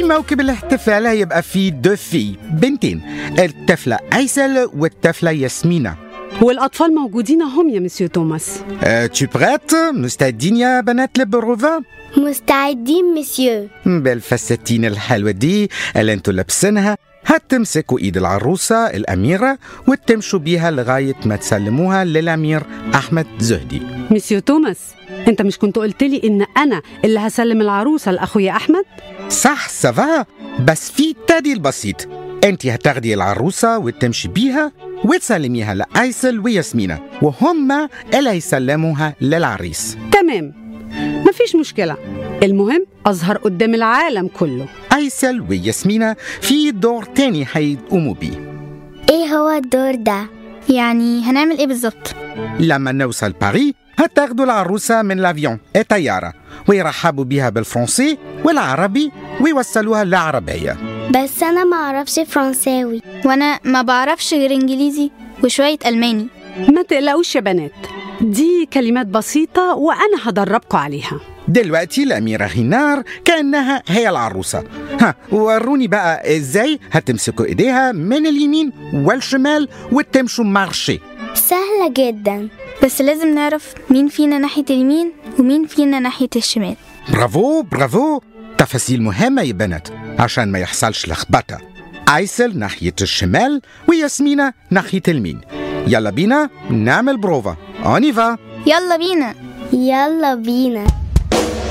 موكب الاحتفال هيبقى فيه دو في بنتين الطفلة أيسل والطفلة ياسمينة والأطفال موجودين هم يا مسيو توماس أه tu prêtes مستعدين يا بنات للبروفا؟ مستعدين مسيو بالفساتين الحلوة دي اللي انتوا لابسينها هتمسكوا ايد العروسة الأميرة وتمشوا بيها لغاية ما تسلموها للأمير أحمد زهدي مسيو توماس انت مش كنت قلت لي ان انا اللي هسلم العروسه لاخويا احمد صح سافا بس في تعديل بسيط انت هتاخدي العروسة وتمشي بيها وتسلميها لأيسل وياسمينة وهما اللي هيسلموها للعريس تمام مفيش مشكله المهم اظهر قدام العالم كله أيسل وياسمينة في دور تاني هيقوموا بيه ايه هو الدور ده يعني هنعمل ايه بالظبط لما نوصل باريس هتاخدوا العروسة من الافيون الطيارة ويرحبوا بيها بالفرنسي والعربي ويوصلوها للعربية بس انا ما اعرفش فرنساوي وانا ما بعرفش غير انجليزي وشويه الماني ما تقلقوش يا بنات دي كلمات بسيطه وانا هدربكم عليها دلوقتي الأميرة هينار كأنها هي العروسة ها وروني بقى ازاي هتمسكوا ايديها من اليمين والشمال وتمشوا مارشي سهلة جدا بس لازم نعرف مين فينا ناحيه اليمين ومين فينا ناحيه الشمال برافو برافو تفاصيل مهمة يا بنات عشان ما يحصلش لخبطة أيسل ناحية الشمال وياسمينة ناحية اليمين يلا بينا نعمل بروفا اونيفا يلا بينا يلا بينا